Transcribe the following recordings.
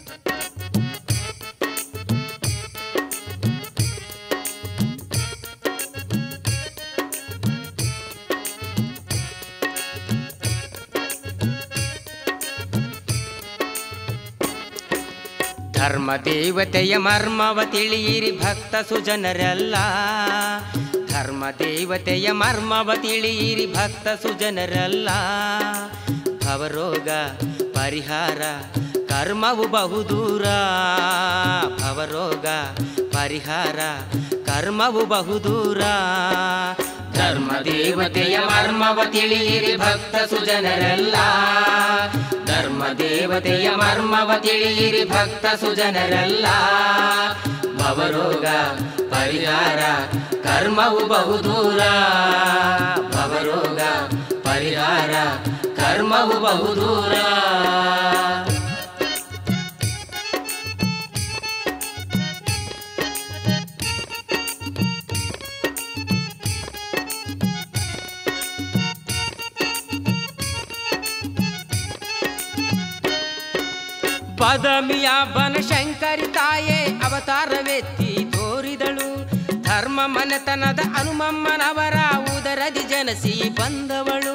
ಧರ್ಮ ದೇವತೆಯ ಮರ್ಮವ ತಿಳಿಯಿರಿ ಭಕ್ತ ಸುಜನರೆಲ್ಲ ಧರ್ಮ ದೇವತೆಯ ಮರ್ಮವ ತಿಳಿಯಿರಿ ಭಕ್ತ ಸುಜನರೆಲ್ಲ ಭವರೋಗ ಪರಿಹಾರ ಕರ್ಮವು ಬಹುದೂರ ಭವರೋಗ ಪರಿಹಾರ ಕರ್ಮವು ಬಹುದೂರ ಧರ್ಮ ದೇವತೆಯ ಮರ್ಮವ ತಿಳಿಯಿರಿ ಭಕ್ತ ಸುಜನರೆಲ್ಲ ಧರ್ಮ ದೇವತೆಯ ಮರ್ಮವ ತಿಳಿಯಿರಿ ಭಕ್ತ ಸುಜನರೆಲ್ಲ ಭವರೋಗ ಪರಿಹಾರ ಕರ್ಮವು ಬಹುದೂರ ಭವರೋಗ ಪರಿಹಾರ ಕರ್ಮವು ಬಹುದೂರ ಪದಮಿಯ ಬನಶಂಕರಿ ತಾಯೇ ಅವತಾರವೆತ್ತಿ ತೋರಿದಳು ಧರ್ಮ ಮನೆತನದ ಹನುಮಮ್ಮನವರ ಉದರದಿ ಜನಸಿ ಬಂದವಳು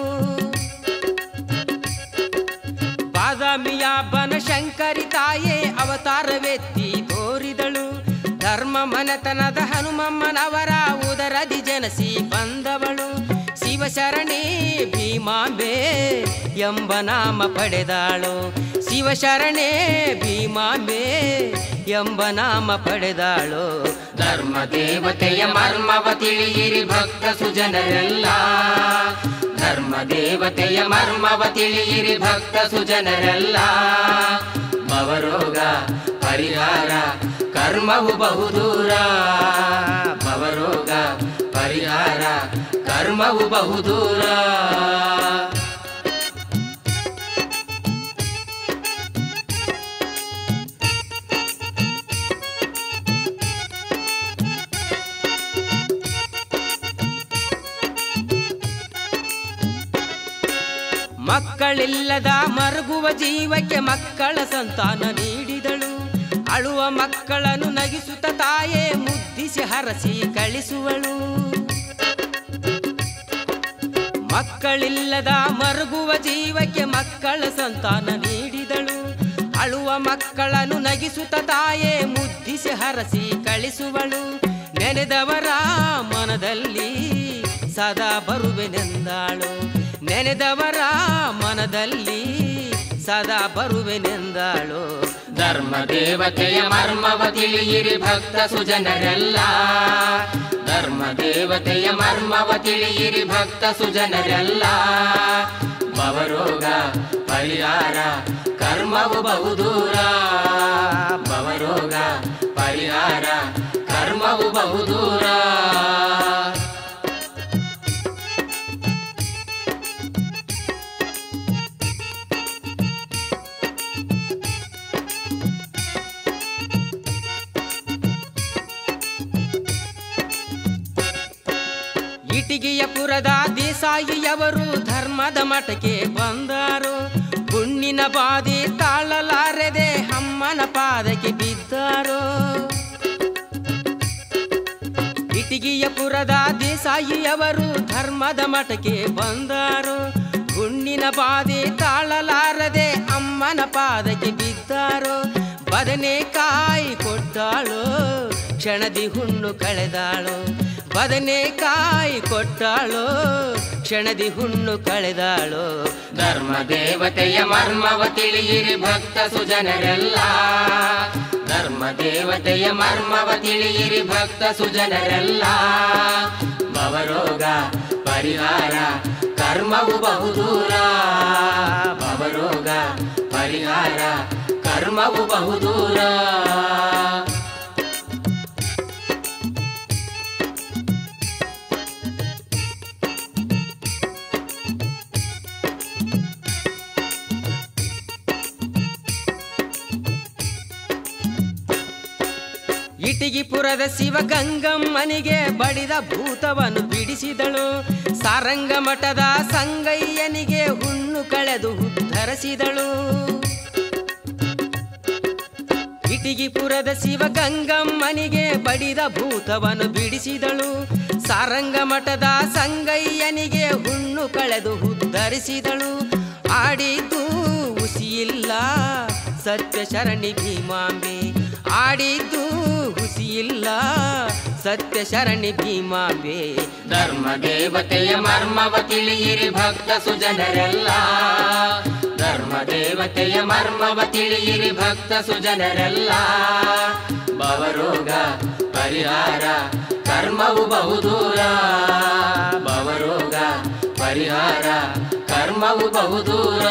ಬಾದಾಮಿಯ ಬನಶಂಕರಿ ತಾಯೇ ಅವತಾರವೆತ್ತಿ ತೋರಿದಳು ಧರ್ಮ ಮನೆತನದ ಹನುಮಮ್ಮನವರ ಉದರದಿ ಜನಸಿ ಬಂದವಳು ಶಿವಶರಣೆ ಭೀಮಾಂಬೆ ಎಂಬ ನಾಮ ಪಡೆದಾಳು ಶಿವಶರಣೆ ಭೀಮಾಂಬೆ ಎಂಬ ನಾಮ ಪಡೆದಾಳು ಧರ್ಮ ದೇವತೆಯ ಮರ್ಮವ ತಿಳಿಯಿರಿ ಭಕ್ತ ಸುಜನರೆಲ್ಲ ಧರ್ಮ ದೇವತೆಯ ಮರ್ಮವ ತಿಳಿಯಿರಿ ಭಕ್ತ ಸುಜನರೆಲ್ಲ ಭವರೋಗ ಪರಿಹಾರ ಕರ್ಮವು ಬಹುದೂರ ಭವರೋಗ ಪರಿಹಾರ ಕರ್ಮವು ಬಹುದೂರ ಮಕ್ಕಳಿಲ್ಲದ ಮರುಗುವ ಜೀವಕ್ಕೆ ಮಕ್ಕಳ ಸಂತಾನ ನೀಡಿದಳು ಅಳುವ ಮಕ್ಕಳನ್ನು ನಗಿಸುತ್ತ ತಾಯೇ ಮುದ್ದಿಸಿ ಹರಸಿ ಕಳಿಸುವಳು ಮಕ್ಕಳಿಲ್ಲದ ಮರುಗುವ ಜೀವಕ್ಕೆ ಮಕ್ಕಳ ಸಂತಾನ ನೀಡಿದಳು ಅಳುವ ಮಕ್ಕಳನ್ನು ನಗಿಸುತ್ತ ತಾಯೇ ಮುದ್ದಿಸಿ ಹರಸಿ ಕಳಿಸುವಳು ನೆನೆದವರ ಮನದಲ್ಲಿ ಸದಾ ಬರುವೆನೆಂದಾಳು ನೆನೆದವರ ಮನದಲ್ಲಿ ಸದಾ ಬರುವೆನೆಂದಾಳು ಧರ್ಮ ದೇವತೆಯ ಮರ್ಮವ ತಿಳಿಯಿರಿ ಭಕ್ತ ಸುಜನರೆಲ್ಲ ಧರ್ಮ ದೇವತೆಯ ಮರ್ಮವ ತಿಳಿಯಿರಿ ಭಕ್ತ ಸುಜನರೆಲ್ಲ ಭವರೋಗ ಪರಿಹಾರ ಕರ್ಮವು ಬಹುದೂರ ಭವರೋಗ ಪರಿಹಾರ ಕರ್ಮವು ಬಹುದೂರ ಇಟಿಗೆಯ ಪುರದ ದೇಸಾಯಿಯವರು ಧರ್ಮದ ಮಠಕ್ಕೆ ಬಂದರು ಹುಣ್ಣಿನ ಬಾಧೆ ತಾಳಲಾರದೆ ಅಮ್ಮನ ಪಾದಕ್ಕೆ ಬಿದ್ದರು ಇಟಿಗೆಯ ಪುರದ ದೇಸಾಯಿಯವರು ಧರ್ಮದ ಮಠಕ್ಕೆ ಬಂದರು ಹುಣ್ಣಿನ ಬಾಧೆ ತಾಳಲಾರದೆ ಅಮ್ಮನ ಪಾದಕ್ಕೆ ಬಿದ್ದರು ಬದನೆಕಾಯಿ ಕೊಟ್ಟಾಳು ಕ್ಷಣದಿ ಹುಣ್ಣು ಕಳೆದಾಳು ಬದನೆಕಾಯಿ ಕೊಟ್ಟಾಳು ಕ್ಷಣದಿ ಹುಣ್ಣು ಕಳೆದಾಳು ಧರ್ಮ ದೇವತೆಯ ಮರ್ಮವ ತಿಳಿಯಿರಿ ಭಕ್ತ ಸುಜನರೆಲ್ಲ ಧರ್ಮ ದೇವತೆಯ ಮರ್ಮವ ತಿಳಿಯಿರಿ ಭಕ್ತ ಸುಜನರೆಲ್ಲ ಭವರೋಗ ಪರಿಹಾರ ಕರ್ಮವು ಬಹುದೂರ ಭವರೋಗ ಪರಿಹಾರ ಕರ್ಮವು ಬಹುದೂರ ಇಟಿಗಿಪುರದ ಶಿವಗಂಗಮ್ಮನಿಗೆ ಬಡಿದ ಭೂತವನ್ನು ಬಿಡಿಸಿದಳು ಸಾರಂಗ ಮಠದ ಸಂಗಯ್ಯನಿಗೆ ಹುಣ್ಣು ಕಳೆದು ಉದ್ಧರಿಸಿದಳು ಇಟಿಗಿಪುರದ ಶಿವ ಗಂಗಮ್ಮನಿಗೆ ಬಡಿದ ಭೂತವನ್ನು ಬಿಡಿಸಿದಳು ಸಾರಂಗ ಮಠದ ಸಂಗಯ್ಯನಿಗೆ ಹುಣ್ಣು ಕಳೆದು ಉದ್ಧರಿಸಿದಳು ಆಡಿದ್ದು ಹುಸಿಯಿಲ್ಲ ಸತ್ಯ ಶರಣಿ ಭೀಮಾಂಬೆ ಆಡಿದ್ದು ಹುಸಿಯಿಲ್ಲ ಸತ್ಯ ಶರಣಿ ಭೀಮಾಂಬೆ ಧರ್ಮ ದೇವತೆಯ ಮರ್ಮವ ತಿಳಿಯಿರಿ ಭಕ್ತ ಸುಜನರೆಲ್ಲ ಧರ್ಮ ದೇವತೆಯ ಮರ್ಮವ ತಿಳಿಯಿರಿ ಭಕ್ತ ಸುಜನರೆಲ್ಲ ಭವರೋಗ ಪರಿಹಾರ ಕರ್ಮವು ಬಹುದೂರ ಭವರೋಗ ಪರಿಹಾರ ಕರ್ಮವು ಬಹುದೂರ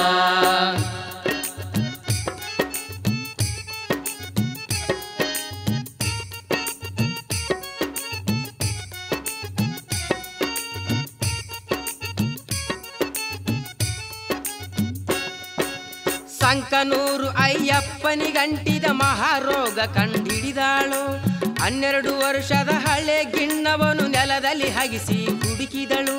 ಸಂಕನೂರು ಅಯ್ಯಪ್ಪನಿಗಂಟಿದ ಮಹಾರೋಗ ಕಂಡಿಡಿದಾಳು ಹನ್ನೆರಡು ವರ್ಷದ ಹಳೆ ಗಿಣ್ಣವನು ನೆಲದಲ್ಲಿ ಹಗಿಸಿ ಹುಡುಕಿದಳು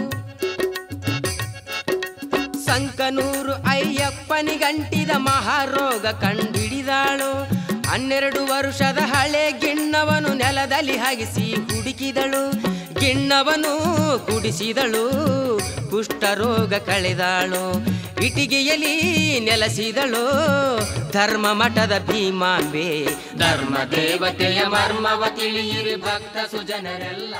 ಸಂಕನೂರು ಅಯ್ಯಪ್ಪನಿಗಂಟಿದ ಮಹಾರೋಗ ಕಂಡಿಡಿದಾಳು ಹನ್ನೆರಡು ವರ್ಷದ ಹಳೆ ಗಿಣ್ಣವನು ನೆಲದಲ್ಲಿ ಹಗಿಸಿ ಹುಡುಕಿದಳು ಗಿಣ್ಣವನು ಕುಡಿಸಿದಳು ಕುಷ್ಠರೋಗ ಕಳೆದಾಳು ಇಟಿಗೆಯಲಿ ನೆಲೆಸಿದಳು ಧರ್ಮ ಮಠದ ಭೀಮಾಂಬೆ ಧರ್ಮ ದೇವತೆಯ ಮರ್ಮವ ತಿಳಿಯಿರಿ ಭಕ್ತ ಸುಜನರೆಲ್ಲ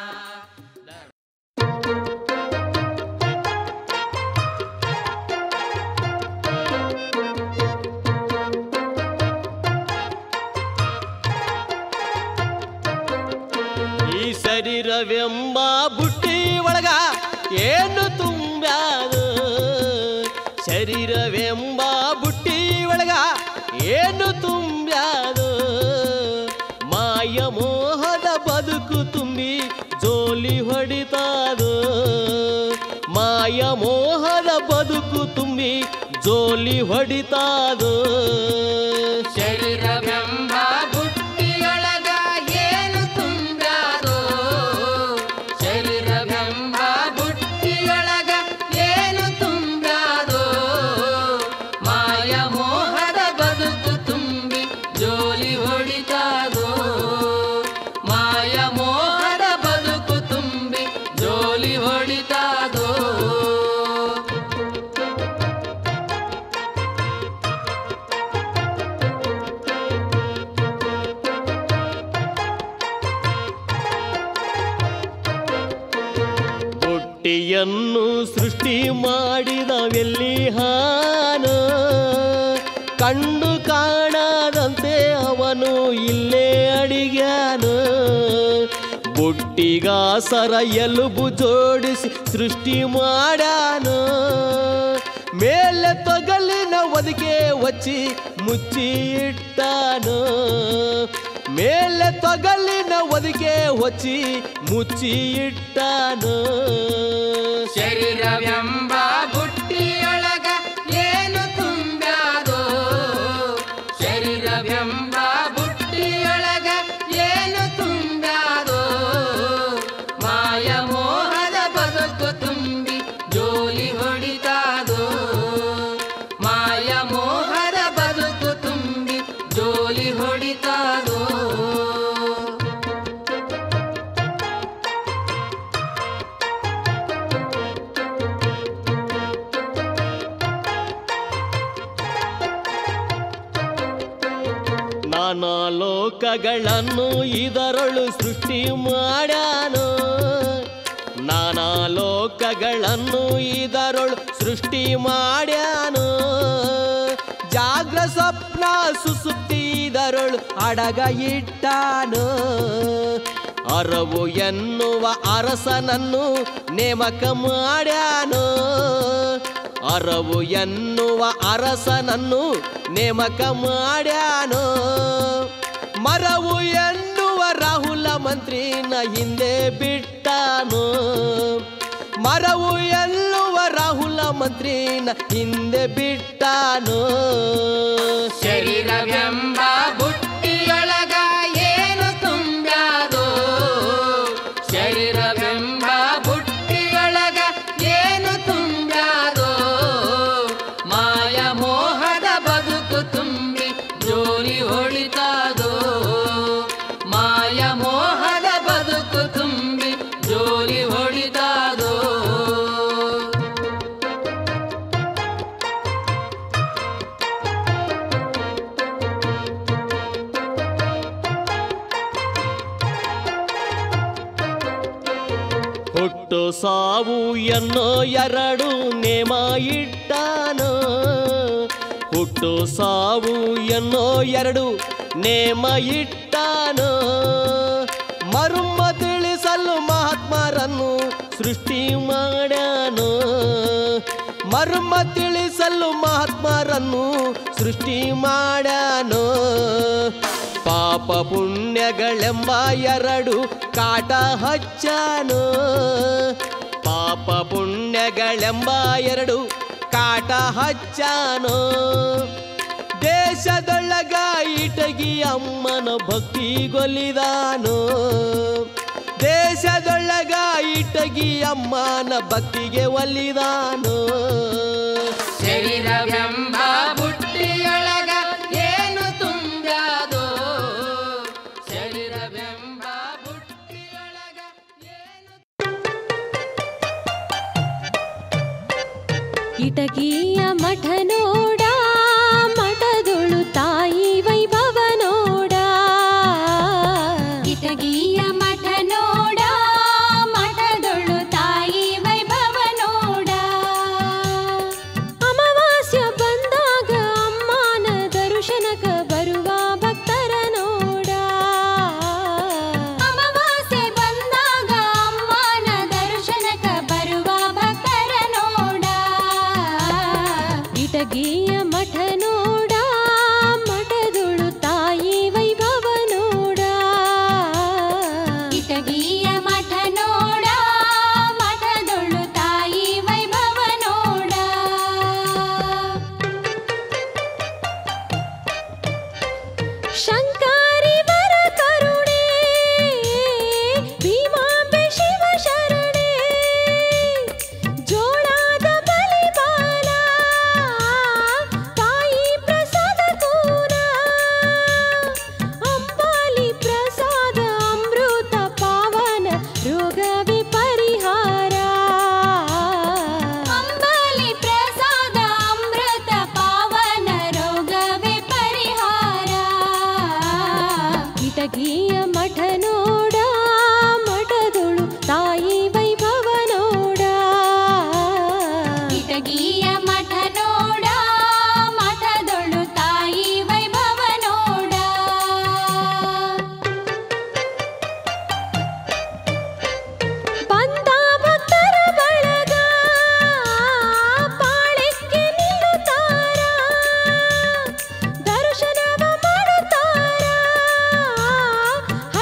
ಈ ಶರೀರವೆಂಬ ಬುಟ್ಟಿ ಒಳಗ ಏನು ತುಂಬ್ಯಾದ ಶರೀರವೆಂಬ ಬುಟ್ಟಿ ಒಳಗ ಏನು ತುಂಬ್ಯಾದ ಮಾಯ ಮೋಹದ ಬದುಕು ತುಂಬಿ ಜೋಲಿ ಹೊಡಿತಾದ ಮಾಯ ಮೋಹದ ಬದುಕು ತುಂಬಿ ಜೋಲಿ ಹೊಡಿತಾದ ಶರೀರವೆಂಬ ಬುಟ್ಟಿಯೊಳಗ ಏನು ತುಂಬ್ಯಾದೋ ಶರೀರವೆಂಬ ಬುಟ್ಟಿಯೊಳಗ ಏನು ತುಂಬ್ಯಾದೋ ಮಾಯ ಮೋಹದ ಬದುಕು ತುಂಬಿ ಜೋಲಿ ಹೊಡಿತಾದೋ ಮಾಯ ಮೋಹದ ಬದುಕು ತುಂಬಿ ಜೋಲಿ ಹೊಡಿತಾದೋ ಹುಟ್ಟಿಯನ್ನು ಸೃಷ್ಟಿ ಮಾಡಿದವೆಲ್ಲಿ ಹಾನ ಕಂಡು ಕಾಣದಂತೆ ಅವನು ಇಲ್ಲೇ ಅಡಿಗ್ಯಾನ ಬುಟ್ಟಿಗಾಸರ ಎಲುಬು ಜೋಡಿಸಿ ಸೃಷ್ಟಿ ಮಾಡ್ಯಾನ ಮೇಲೆ ತೊಗಲಿನ ಒದಕೆ ವಚ್ಚಿ ಮುಚ್ಚಿ ಇಟ್ಟಾನ ಮೇಲೆ ತೊಗಲಿನ ಒದಕೆ ಹೊಚ್ಚಿ ಮುಚ್ಚಿ ಇಟ್ಟಾನ ಶರೀರವೆಂಬ ಬುಟ್ಟಿಯೊಳಗ ಏನು ತುಂಬ್ಯಾದೋ ಶರೀರವೆಂಬ ಬುಟ್ಟಿಯೊಳಗ ಏನು ತುಂಬ್ಯಾದೋ ಮಾಯ ಮೋಹದ ಬದುಕು ತುಂಬಿ ಜೋಲಿ ಹೊಡಿತಾದೋ ಮಾಯ ಮೋಹದ ಬದುಕು ತುಂಬಿ ಜೋಲಿ ಹೊಡಿತಾದೋ ನಾನಾ ಲೋಕಗಳನ್ನು ಇದರಳು ಸೃಷ್ಟಿ ಮಾಡ್ಯಾನು ನಾನಾ ಲೋಕಗಳನ್ನು ಇದರೊಳು ಸೃಷ್ಟಿ ಮಾಡ್ಯಾನು ಜಾಗ್ರ ಸ್ವಪ್ನ ಸುಸುಪ್ತಿ ಇದರೊಳು ಅಡಗ ಇಟ್ಟಾನು ಅರವು ಎನ್ನುವ ಅರಸನನ್ನು ನೇಮಕ ಮಾಡ್ಯಾನು ಅರವು ಎನ್ನುವ ಅರಸನನ್ನು ನೇಮಕ ಮಾಡ್ಯಾನು ಮರವು ಎನ್ನುವ ರಾಹುಲ ಮಂತ್ರಿನ ಹಿಂದೆ ಬಿಟ್ಟಾನು ಮರವು ಎನ್ನುವ ರಾಹುಲ ಮಂತ್ರಿನ ಹಿಂದೆ ಬಿಟ್ಟಾನು ಶರೀರವೆಂಬ ಬುಟ್ಟಿಯೊಳಗ ಏನು ತುಂಬ್ಯಾದೋ ಶರೀರವೆಂಬ ಬುಟ್ಟಿಯೊಳಗ ಏನು ತುಂಬ್ಯಾದೋ ಮಾಯ ಮೋಹದ ಬದುಕು ತುಂಬಿ ಜೋಲಿ ಹೊಳಿತಾದೋ ಮಾಯ ಮೋಹದ ಬದುಕು ತುಂಬಿ ಜೋಲಿ ಹೊಳಿತಾದೋ ಹುಟ್ಟು ಸಾವು ಎನ್ನೋ ಎರಡು ನೇಮ ಇಟ್ಟಾನೋ ಹುಟ್ಟು ಸಾವು ಎನ್ನೋ ಎರಡು ನೇಮ ಇಟ್ಟಾನೋ ಮರ್ಮ ತಿಳಿಸಲು ಮಹಾತ್ಮರನ್ನು ಸೃಷ್ಟಿ ಮಾಡ್ಯಾನೋ ಮರ್ಮ ತಿಳಿಸಲು ಮಹಾತ್ಮರನ್ನು ಸೃಷ್ಟಿ ಮಾಡ್ಯಾನೋ ಪಾಪ ಪುಣ್ಯಗಳೆಂಬ ಎರಡು ಕಾಟ ಹಚ್ಚಾನು ಪಾಪ ಪುಣ್ಯಗಳೆಂಬ ಎರಡು ಕಾಟ ಹಚ್ಚಾನು ದೇಶದೊಳಗ ಇಟಗಿ ಅಮ್ಮನ ಭಕ್ತಿ ಗೊಲಿದಾನು ದೇಶದೊಳಗ ಇಟಗಿ ಅಮ್ಮನ ಭಕ್ತಿಗೆ ಒಲಿದಾನು ಶರೀರವೆಂಬ ಬುಟ್ಟಿಯೊಳಗ ಏನು ತುಂಬ್ಯಾದೋ ಶರೀರವೆಂಬ ಬುಟ್ಟಿಯೊಳಗ ಏನು ಇಟಗಿಯ ಮಠ ನೋಡ ಮಠದೊಳು ತಾಯಿ ವೈಭವ ನೋಡ ಇಟಗಿಯ ಮಠ ನೋಡ ಮಠದೊಳು ತಾಯಿ ವೈಭವ ನೋಡ ಅಮಾವಾಸ್ಯ ಬಂದಾಗ ಅಮ್ಮನ ದರ್ಶನಕ ಬರುವ ಭಕ್ತರ ನೋಡ ಅಮಾವಾಸ್ಯೆ ಬಂದಾಗ ಅಮ್ಮನ ದರ್ಶನಕ ಬರುವ ಭಕ್ತರ ನೋಡ ಇಟಗಿಯ ಮಠ ನೋಡ ಮಠದೊಳು ತಾಯಿ ವೈಭವ ನೋಡ ಇಟಗಿಯ ಮಠ ನೋಡ ಮಠದೊಳು ತಾಯಿ ವೈಭವ ನೋಡ ಶಂಕಾರಿ ವರ ಕರುಣೆ ಭೀಮಾಂಬೆ ಶಿವ ಶರಣೆ ಜೋಳಾದ ಬಲಿಬಾಲ ತಾಯಿ ಪ್ರಸಾದ ಕೂನ ಅಂಬಾಲಿ ಪ್ರಸಾದ ಅಮೃತ ಪಾವನ ರೋಗವೇ ಪರಿಹಾರ ಅಂಬಾಲಿ ಪ್ರಸಾದ ಅಮೃತ ಪಾವನ ರೋಗವೇ ಪರಿಹಾರ ಇಟಗಿಯ ಮಠ ನೋಡ ಮಠದೊಳು ತಾಯಿ ವೈಭವ ನೋಡ ಇಟಗಿಯ ಮಠ ನೋಡ ಮಠದೊಳು ತಾಯಿ ವೈಭವ ನೋಡ ಬಂದ ಭಕ್ತರ ಬಳಗ ಪಾಳೆಕ್ಕೆ ನಿಲ್ಲುತ್ತಾರ ದರ್ಶನವ ಮಾಡುತ್ತಾರ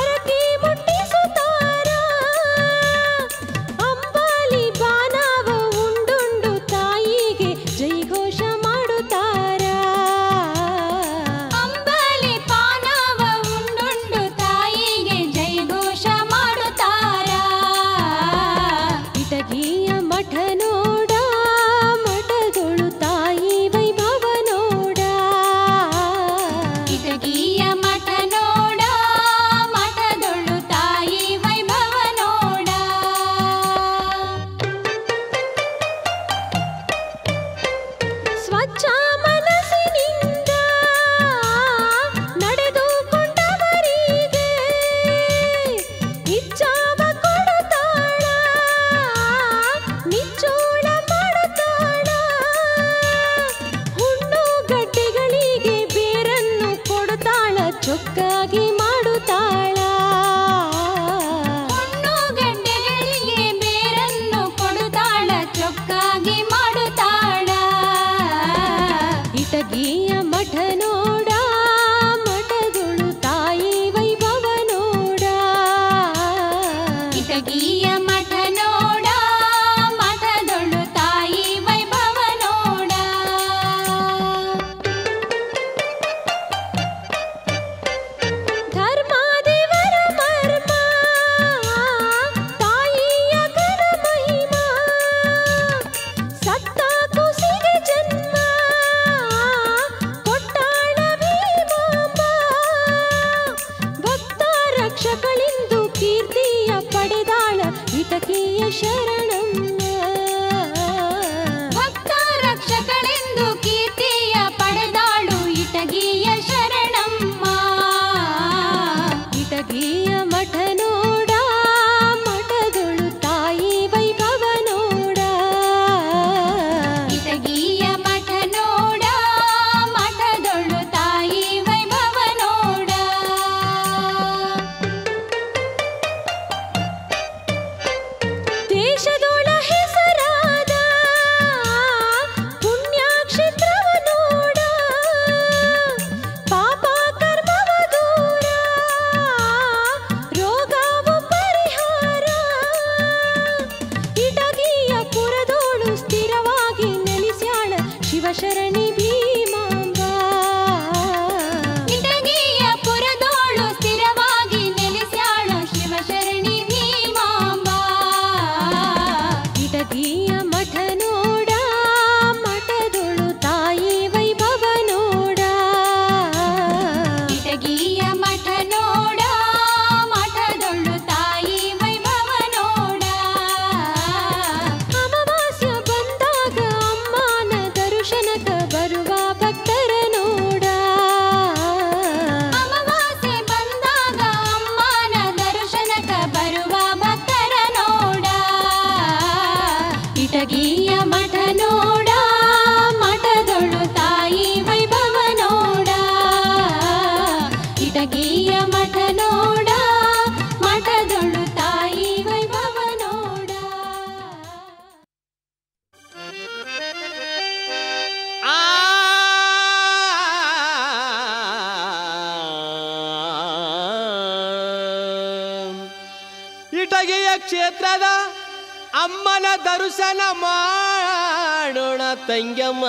ಇಟಗಿಯ ಕ್ಷೇತ್ರದ ಅಮ್ಮನ ದರ್ಶನ ಮಾಡೋಣ ತಂಗಮ್ಮ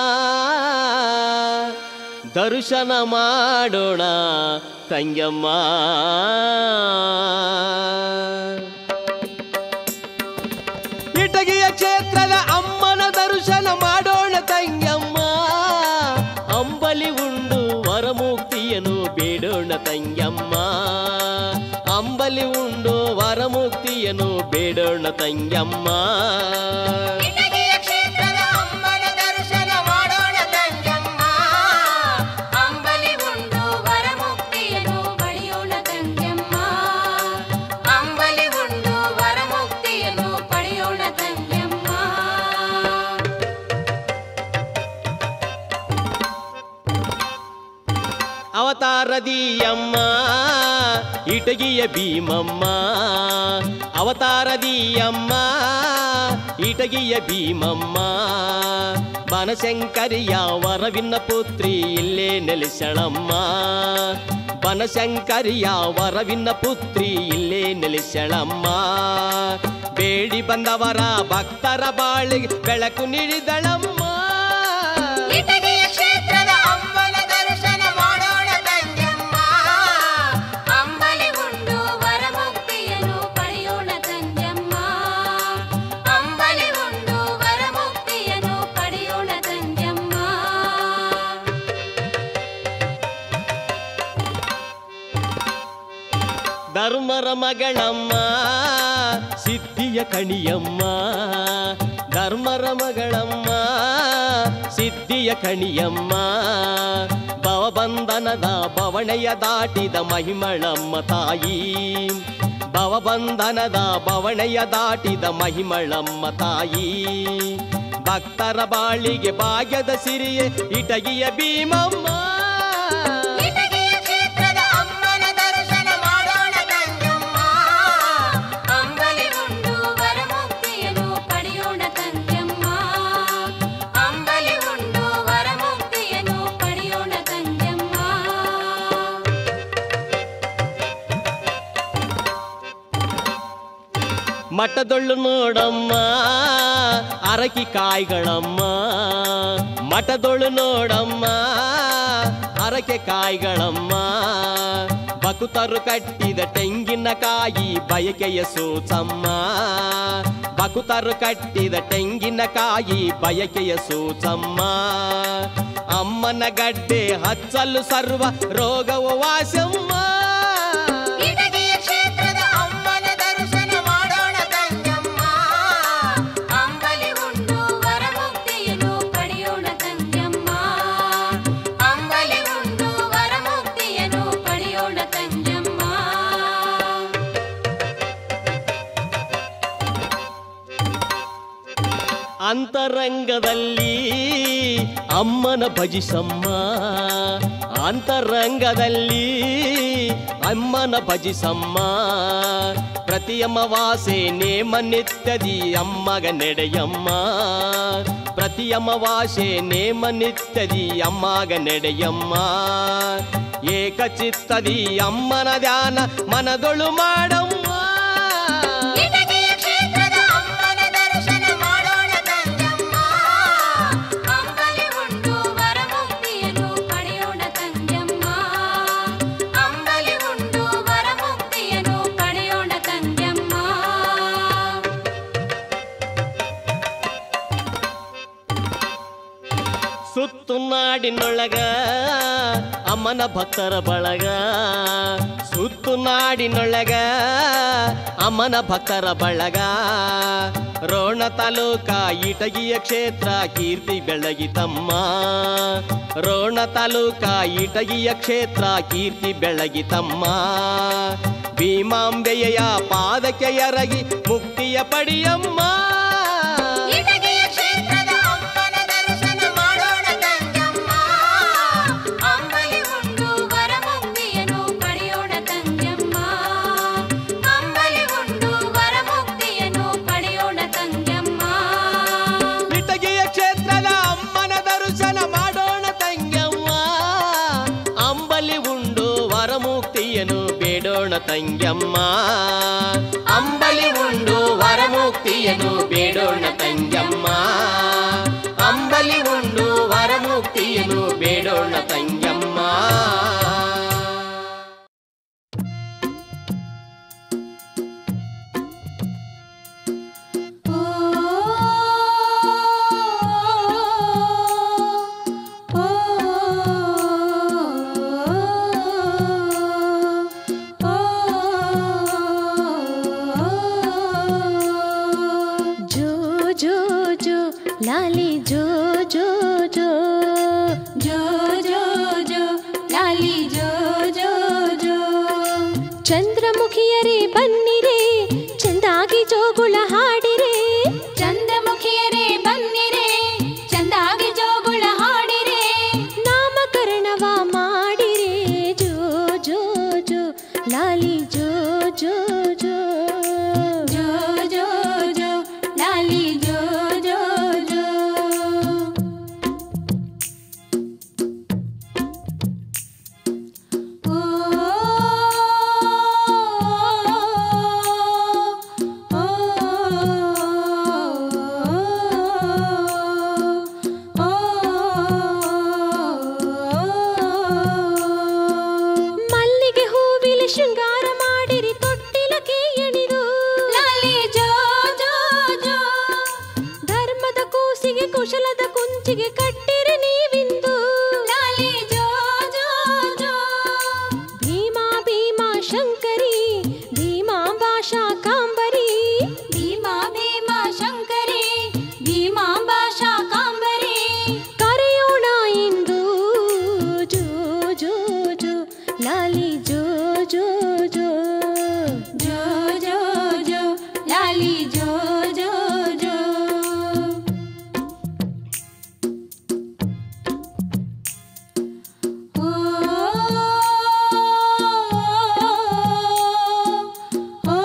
ದರ್ಶನ ಮಾಡೋಣ ತಂಗಮ್ಮ ಇಟಗಿಯ ಕ್ಷೇತ್ರದ ಅಮ್ಮನ ದರ್ಶನ ಮಾಡೋಣ ತಂಗಮ್ಮ ಅಂಬಲಿ ಉಂಡು ವರಮುಕ್ತಿಯನ್ನು ಬೇಡೋಣ ತಂಗಮ್ಮ ಅಂಬಲಿ ಉಂಡು ವರಮುಕ್ತಿಯನ್ನು ಬೇಡೋಣ ತಂಗಮ್ಮ ಇಟಗಿಯ ಕ್ಷೇತ್ರದ ಅಮ್ಮನ ದರ್ಶನ ಮಾಡೋಣ ತಂಗಮ್ಮ ಅಂಬಲಿ ಉಂಡು ವರಮುಕ್ತಿಯನ್ನು ಪಡೆಯೋಣ ತಂಗಮ್ಮ ಅಂಬಲಿ ಉಂಡು ವರಮುಕ್ತಿಯನ್ನು ಪಡೆಯೋಣ ತಂಗಮ್ಮ ಅವತಾರದಿಯಮ್ಮ ಇಟಗಿಯ ಭೀಮಮ್ಮ ಅವತಾರದಿಯಮ್ಮ ಇಟಗಿಯ ಭೀಮಮ್ಮ ಬನಶಂಕರಿಯ ವರವಿನ ಪುತ್ರಿ ಇಲ್ಲೇ ನೆಲೆಸಳಮ್ಮ ಬನಶಂಕರಿಯ ವರವಿನ ಪುತ್ರಿ ಇಲ್ಲೇ ನೆಲೆಸಳಮ್ಮ ಬೇಡಿ ಬಂದವರ ಭಕ್ತರ ಬಾಳಿಗೆ ಬೆಳಕು ನೀಡಿದಳಮ್ಮ ಇಟಗಿಯ ಕ್ಷೇತ್ರದ ಅಮ್ಮನ ದರ್ಶನ ಮಾಡೋಣ ತಂಗಮ್ಮ ಅಂಬಲಿ ಉಂಡು ವರಮುಕ್ತಿಯನ್ನು ಪಡೆಯೋಣ ತಂಗಮ್ಮ ಅಂಬಲಿ ಉಂಡು ವರಮುಕ್ತಿಯನ್ನು ಪಡೆಯೋಣ ತಂಗಮ್ಮ ಧರ್ಮರ ಮಗಳಮ್ಮ ಸಿದ್ಧಿಯ ಕಣಿಯಮ್ಮ ಧರ್ಮರ ಮಗಳಮ್ಮ ಸಿದ್ಧಿಯ ಕಣಿಯಮ್ಮ ಭವಬಂಧನದ ಬವಣೆಯ ದಾಟಿದ ಮಹಿಮಳಮ್ಮ ತಾಯಿ ಭವಬಂಧನದ ಬವಣೆಯ ದಾಟಿದ ಮಹಿಮಳಮ್ಮ ತಾಯಿ ಭಕ್ತರ ಬಾಳಿಗೆ ಭಾಗ್ಯದ ಸಿರಿಯೇ ಇಟಗಿಯ ಭೀಮಮ್ಮ ಇಟಗಿಯ ಕ್ಷೇತ್ರದ ಅಮ್ಮನ ದರ್ಶನ ಮಾಡೋಣ ತಂಗಮ್ಮ ಅಂಬಲಿ ಉಂಡು ವರಮುಕ್ತಿಯನ್ನು ಪಡೆಯೋಣ ತಂಗಮ್ಮ ಅಂಬಲಿ ಉಂಡು ವರಮುಕ್ತಿಯನ್ನು ಪಡೆಯೋಣ ತಂಗಮ್ಮ ಮಠದೊಳ್ಳು ನೋಡಮ್ಮ ಅರಕಿ ಕಾಯಿಗಳಮ್ಮ ಮಠದೊಳ್ಳು ನೋಡಮ್ಮ ಅರಕೆ ಕಾಯಿಗಳಮ್ಮ ಬಕುತರು ಕಟ್ಟಿದ ತೆಂಗಿನಕಾಯಿ ಬಯಕೆಯ ಸೂಚಮ್ಮ ಬಕುತರು ಕಟ್ಟಿದ ತೆಂಗಿನಕಾಯಿ ಬಯಕೆಯ ಸೂಚಮ್ಮ ಅಮ್ಮನ ಗಡ್ಡೆ ಹಚ್ಚಲು ಸರ್ವ ರೋಗವ ವಾಸಮ್ಮ ಇಟಗಿಯ ಕ್ಷೇತ್ರದ ಅಮ್ಮನ ದರ್ಶನ ಮಾಡೋಣ ತಂಗಮ್ಮ ಅಂಬಲಿ ಉಂಡು ವರಮುಕ್ತಿಯನ್ನು ಪಡೆಯೋಣ ತಂಗಮ್ಮ ಅಂಬಲಿ ಉಂಡು ವರಮುಕ್ತಿಯನ್ನು ಪಡೆಯೋಣ ತಂಗಮ್ಮ ಅಂತರಂಗದಲ್ಲಿ ಅಮ್ಮನ ಭಜಿಸಮ್ಮ ಅಂತರಂಗದಲ್ಲಿ ಅಮ್ಮನ ಭಜಿಸಮ್ಮ ಪ್ರತಿಯಮ್ಮ ವಾಸೆ ನೇಮ ನಿತ್ಯದಿ ಅಮ್ಮಗ ನೆಡೆಯಮ್ಮ ಪ್ರತಿಯಮ್ಮ ವಾಸೆ ನೇಮ ನಿತ್ಯದಿ ಅಮ್ಮಗ ನೆಡೆಯಮ್ಮ ಏಕಚಿತ್ತದಿ ಅಮ್ಮನ ಧ್ಯಾನ ಮನದೊಳು ಮಾಡಮ್ಮ ಇಟಗಿಯ ಕ್ಷೇತ್ರದ ಅಮ್ಮನ ದರ್ಶನ ಮಾಡೋಣ ತಂಗಮ್ಮ ಅಂಬಲಿ ಉಂಡು ವರಮುಕ್ತಿಯನ್ನು ಪಡೆಯೋಣ ತಂಗಮ್ಮ ಅಂಬಲಿ ಉಂಡು ವರಮುಕ್ತಿಯನ್ನು ಪಡೆಯೋಣ ತಂಗಮ್ಮ ಸುತ್ತು ನಾಡಿನೊಳಗ ಅಮ್ಮನ ಭಕ್ತರ ಬಳಗ ಸುತ್ತು ನಾಡಿನೊಳಗ ಅಮ್ಮನ ಭಕ್ತರ ಬಳಗ ರೋಣ ತಾಲೂಕ ಇಟಗಿಯ ಕ್ಷೇತ್ರ ಕೀರ್ತಿ ಬೆಳಗಿತಮ್ಮ ರೋಣ ತಾಲೂಕ ಇಟಗಿಯ ಕ್ಷೇತ್ರ ಕೀರ್ತಿ ಬೆಳಗಿತಮ್ಮ ಭೀಮಾಂಬೆಯ ಪಾದಕ್ಕೆ ಎರಗಿ ಮುಕ್ತಿಯ ಪಡಿಯಮ್ಮ ಇಟಗಿಯ ಕ್ಷೇತ್ರದ ಅಮ್ಮನ ದರ್ಶನ ಮಾಡೋಣ ತಂಗಮ್ಮ ಅಂಬಲಿ ಉಂಡು ವರಮುಕ್ತಿಯನ್ನು ಪಡೆಯೋಣ ತಂಗಮ್ಮ ಅಂಬಲಿ ಉಂಡು ವರಮುಕ್ತಿಯನ್ನು ಪಡೆಯೋಣ ತಂಗಮ್ಮ ಇಟಗಿಯ ಕ್ಷೇತ್ರದ ಅಮ್ಮನ ದರ್ಶನ ಮಾಡೋಣ ತಂಗಮ್ಮ ಅಂಬಲಿ ಉಂಡು ವರಮುಕ್ತಿಯನ್ನು ಬೇಡೋಣ ಬೇಡೋಣ ತಂಗ್ಯಮ್ಮ ಅಂಬಲಿ ಉಂಡು ವರಮುಕ್ತಿಯನ್ನು ಬೇಡೋಣ ತಂಗ್ಯಮ್ಮ ಅಂಬಲಿ ಉಂಡು ವರಮುಕ್ತಿಯನ್ನು ಬೇಡೋಣ ತಂಗ್ಯಮ್ಮ ಓ ಓ ಜೋ ಜೋ ಜೋ ಲಾಲಿ ಜೋ ಜೋ ಜೋ ಜೋ ಜೋ ಜೋ ಲಾಲಿ ಜೋ ಜೋ ಜೋ ಚಂದ್ರಮುಖಿಯರೇ ಬನ್ನಿರೆ ಚಂದಾಗಿ ಜೋಗುಳ ಹಾಡಿರೆ ಚಂದ್ರಮುಖಿಯರೇ ಬನ್ನಿರೆ ಚಂದಾಗಿ ಜೋಗುಳ ಹಾಡಿರೆ ನಾಮಕರಣವ ಮಾಡಿರೆ ಜೋ ಜೋ ಜೋ ಲಾಲಿ ಜೋ ಜೋ ಜೋ ಜೋ ಜೋ ಜೋ ಲಾಲಿ ಜೋ ಜೋ ಜೋ ಓ ಮಲ್ಲಿಗೆ ಹೂವಿಲಿ ಶೃಂಗಾರ ಮಾಡಿರಿ ತೊಟ್ಟಿಲಕ್ಕೆ ಎಣಿದು ಲಾಲಿ ಜೋ ಜೋ ಜೋ ಧರ್ಮದ ಕೂಸಿಗೆ ಕುಶಲದ ಕುಂಚಿಗೆ ಕಟ್ಟಿರಿ ನೀವಿಂದು ಲಾಲಿ ಜೋ ಜೋ ಜೋ ಭೀಮಾ ಭೀಮಾ ಶಂಕರಿ ಭೀಮಾಂಬಾಷಾ ಕಾಂಬರಿ ಭೀಮಾ ಭೀಮಾ ಶಂಕರಿ ಭೀಮಾಂಬಾಷಾ ಕಾಂಬರಿ ಕರೆಯೋಣ ಇಂದು ಜೋ ಜೋ ಜೋ ಲಾಲಿ ಜೋ ಜೋ ಜೋ ಜೋ ಜೋ ಜೋ ಲಾಲಿ ಜೋ ಜೋ ಜೋ ಓ ಓ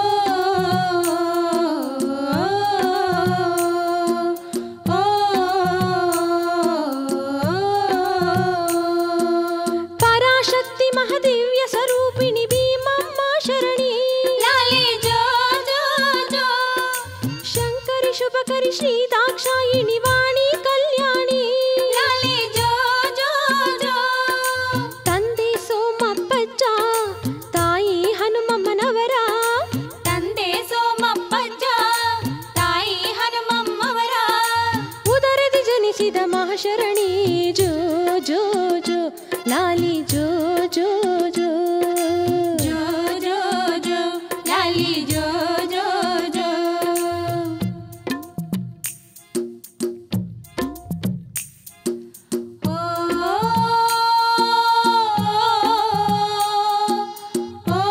ಪರಾಶಕ್ತಿ ಮಹದಿವ್ಯ ಸ್ವರೂಪಿಣಿ ಭೀಮಮ್ಮ ಶರಣಿ ಲಾಲಿ ಜೋ ಜೋ ಜೋ ಶಂಕರಿ ಶುಭಕರಿ ಶ್ರೀ ದಾಕ್ಷಾಯಿಣಿ ವಾಣಿ ಕಲ್ಯಾಣಿ ಲಾಲಿ ಜೋ ಜೋ ಜೋ ತಂದೆ ಸೋಮಪ್ಪಜ್ಜ ತಾಯಿ ಹನುಮಮ್ಮನವರ ತಂದೆ ಸೋಮಪ್ಪಜ್ಜ ತಾಯಿ ಹನುಮಮ್ಮವರ ಉದರದಿ ಜನಿಸಿದ ಮಹಾಶರಣಿ ಜೋ ಜೋ ಜೋ ಲಾಲಿ ಜೋ ಜೋ ಜೋ ಜೋ ಜೋ ಜೋ ಲಾಲಿ ಜೋ ಜೋ ಜೋ ಓ ಓ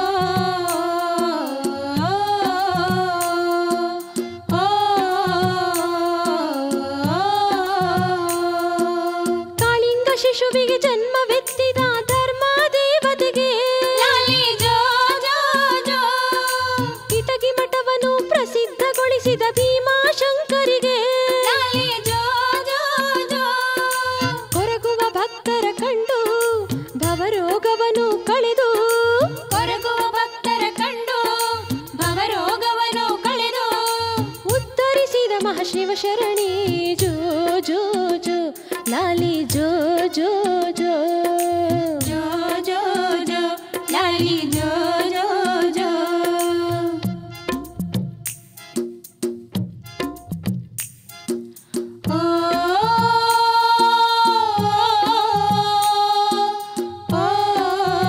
ಕಾಳಿಂಗ ಶಿಶುವಿಗೆ ಜನ್ಮವೆತ್ತಿದ ಧರ್ಮ ದೇವತೆಗೆ ಲಾಲಿ ಜೋ ಜೋ ಜೋ ಇಟಗಿ ಮಠವನ್ನು ಪ್ರಸಿದ್ಧಗೊಳಿಸಿದ ಭೀಮಾ ಶಂಕರಿಗೆ ಲಾಲಿ ಜೋ ಜೋ ಜೋ ಕೊರಗುವ ಭಕ್ತರ ಕಂಡು ಭವರೋಗವನ್ನು ಕಳೆದು ಕೊರಗುವ ಭಕ್ತರ ಕಂಡು ಭವರೋಗವನ್ನು ಕಳೆದು ಉತ್ತರಿಸಿದ ಮಹಾಶಿವ ಶರಣಿ ಜೋ ಜೋ ಜೋ ಲಾಲಿ ಜೋ ಜೋ ಜೋ ಜೋ ಜೋ ಜೋ ಲಾಲಿ ಜೋ ಜೋ ಜೋ ಓ ಓ